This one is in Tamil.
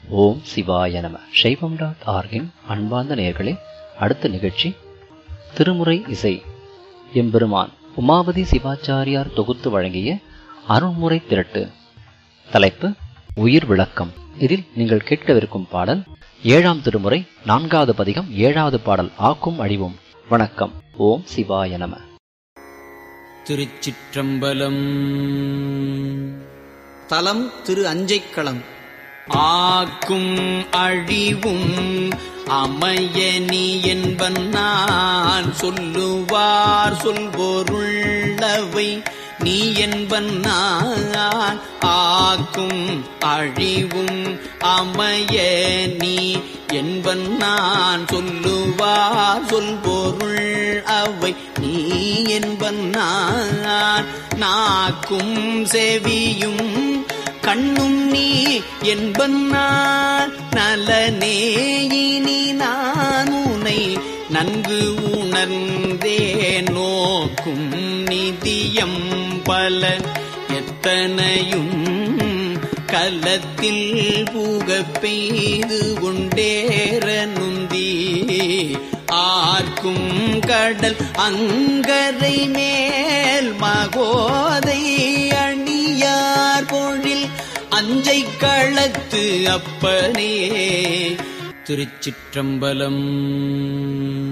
ஓம் சிவாய நம சைவம் டாட் ஆர்கின் அன்பார்ந்த நேயர்களே அடுத்த நிகழ்ச்சி திருமுறை இசை எம்பெருமான் உமாபதி சிவாச்சாரியார் தொகுத்து வழங்கிய அருண்முறை திரட்டு தலைப்பு உயிர் விளக்கம் இதில் நீங்கள் கேட்கவிருக்கும் பாடல் ஏழாம் திருமுறை நான்காவது பதிகம் ஏழாவது பாடல் ஆக்கும் அழிவும் வணக்கம் ஓம் சிவாய நம திருச்சிற்றம்பலம் தலம் திரு அஞ்சைக்களம் ஆக்கும் அழிவும் அமையனி என்பன் நான் சொல்லுவார் சொல்பொருள்ளவை நீ என்பன் நான் ஆக்கும் அழிவும் அமைய நீ என்பன் நான் சொல்லுவார் சொல்பொருள் அவை நீ என்பன் நான் நாக்கும் செவியும் கண்ணும் நீ என்பன் நான் நலனே இனி நான் உனை நன்கு உணர்ந்தே நோக்கும் நிதியம் பல எத்தனையும் கலத்தில் புக பெய்து கொண்டேற நுந்தி ஆர்க்கும் கடல் அங்கரை மேல் மகோதை அணியார் பொழில் அஞ்சை களத்து அப்பனே திருச்சிற்றம்பலம்